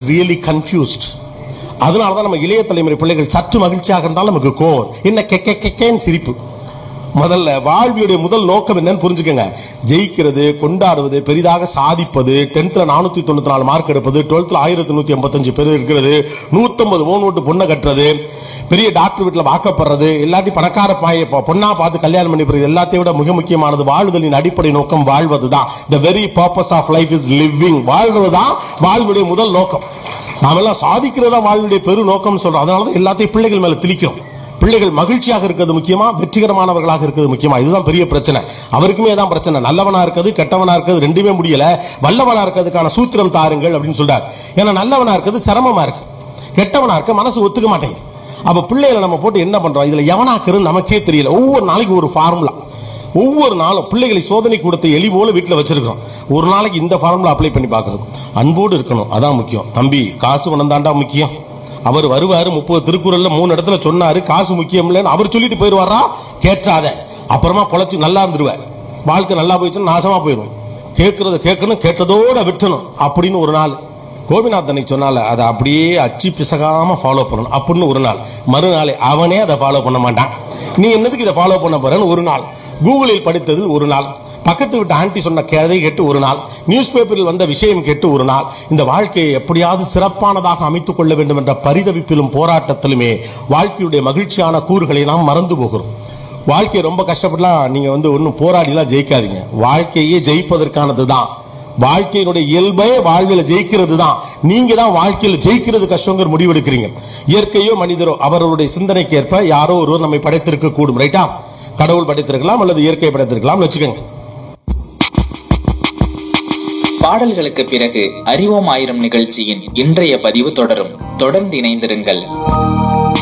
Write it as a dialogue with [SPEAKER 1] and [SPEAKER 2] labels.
[SPEAKER 1] really confused அதனால தான் நம்ம இளைய தலைமுறை பிள்ளைகள் சற்று மகிழ்ச்சியாக இருந்தாலும் நமக்கு கோவம் என்ன கெ கெ கெக்கேன்னு சிரிப்பு முதல்ல வாழ்வியுடைய முதல் நோக்கம் என்னன்னு புரிஞ்சுக்கங்க ஜெயிக்கிறது கொண்டாடுவது பெரிதாக சாதிப்பது டென்த்ல நானூத்தி தொண்ணூத்தி நாலு மார்க் எடுப்பது டுவெல்த்ல ஆயிரத்தி நூத்தி எண்பத்தஞ்சு பேர் இருக்கிறது நூத்தம்பது ஓன் ஓட்டு பொண்ணை கட்டுறது பெரிய டாக்டர் வீட்டில் வாக்கப்படுறது எல்லாத்தையும் பணக்கார பாய பொ- பொண்ணா பார்த்து கல்யாணம் பண்ணி போறது எல்லாத்தையும் விட மிக முக்கியமானது வாழ்தலின் அடிப்படை நோக்கம் வாழ்வது தான் the very purpose of life is living வாழ்வது தான் வாழ்வுடைய முதல் நோக்கம் நாமெல்லாம் சாதிக்கிறதா வாழ்வுடைய பெரு நோக்கம் சொல்றோம் அதனால தான் எல்லாத்தையும் பிள்ளைகள் மேல திணிக்கிறோம் பிள்ளைகள் மகிழ்ச்சியாக இருக்கிறது முக்கியமா வெற்றிகரமானவர்களாக இருக்கிறது முக்கியமா இதுதான் பெரிய பிரச்சனை அவருக்குமே தான் பிரச்சனை நல்லவனா இருக்கிறது கெட்டவனா இருக்கிறது ரெண்டுமே முடியல வல்லவனா இருக்கிறதுக்கான சூத்திரம் தாருங்கள் அப்படின்னு சொல்றாரு ஏன்னா நல்லவனா இருக்கிறது சிரமமா இருக்கு கெட்டவனா இருக்க மனசு ஒத்துக்க மாட்டேங்குது அப்ப பிள்ளைகளை நம்ம போட்டு என்ன பண்றோம் இதுல எவனாக்குறது நமக்கே தெரியல ஒவ்வொரு நாளைக்கு ஒரு ஃபார்முலா ஒவ்வொரு நாளும் பிள்ளைகளை சோதனை கொடுத்த எலி போல வீட்டில் வச்சிருக்கிறோம் ஒரு நாளைக்கு இந்த ஃபார்முலா அப்ளை பண்ணி பார்க்கறது அன்போடு இருக்கணும் அதான் முக்கியம் தம்பி காசு பணம் தாண்டா முக்கியம் அவர் வருவாரு முப்பது திருக்குறள்ல மூணு இடத்துல சொன்னாரு காசு முக்கியம் இல்லைன்னு அவர் சொல்லிட்டு போயிடுவாரா கேட்காத அப்புறமா பொழைச்சு நல்லா இருந்துருவார் வாழ்க்கை நல்லா போயிடுச்சுன்னா நாசமா போயிடும் கேட்கறத கேட்கணும் கேட்டதோட விட்டணும் அப்படின்னு ஒரு நாள் கோபிநாத் அன்னைக்கு சொன்னால அதை அப்படியே அச்சு பிசகாம ஃபாலோ பண்ணணும் அப்படின்னு ஒரு நாள் மறுநாள் அவனே அதை ஃபாலோ பண்ண மாட்டான் நீ என்னதுக்கு இதை ஃபாலோ பண்ண போறேன்னு ஒரு நாள் கூகுளில் படித்தது ஒரு நாள் பக்கத்து விட்டு ஆண்டி சொன்ன கதை கேட்டு ஒரு நாள் நியூஸ் பேப்பரில் வந்த விஷயம் கேட்டு ஒரு நாள் இந்த வாழ்க்கையை எப்படியாவது சிறப்பானதாக அமைத்துக் கொள்ள வேண்டும் என்ற பரிதவிப்பிலும் போராட்டத்திலுமே வாழ்க்கையுடைய மகிழ்ச்சியான கூறுகளை நாம் மறந்து போகிறோம் வாழ்க்கையை ரொம்ப கஷ்டப்படலாம் நீங்க வந்து ஒன்றும் போராடிலாம் ஜெயிக்காதீங்க வாழ்க்கையே ஜெயிப்பதற்கானது தான் வாழ்க்கையினுடைய இயல்பே வாழ்வில் ஜெயிக்கிறது தான் நீங்க தான் வாழ்க்கையில் ஜெயிக்கிறது கஷ்டங்கிற முடிவெடுக்கிறீங்க இயற்கையோ மனிதரோ அவர்களுடைய சிந்தனைக்கு ஏற்ப யாரோ ஒருவர் நம்மை படைத்திருக்க கூடும் ரைட்டா கடவுள் படைத்திருக்கலாம் அல்லது இயற்கை படைத்திருக்கலாம் வச்சுக்கோங்க
[SPEAKER 2] பாடல்களுக்கு பிறகு அறிவோம் ஆயிரம் நிகழ்ச்சியின் இன்றைய பதிவு தொடரும் தொடர்ந்து இணைந்திருங்கள்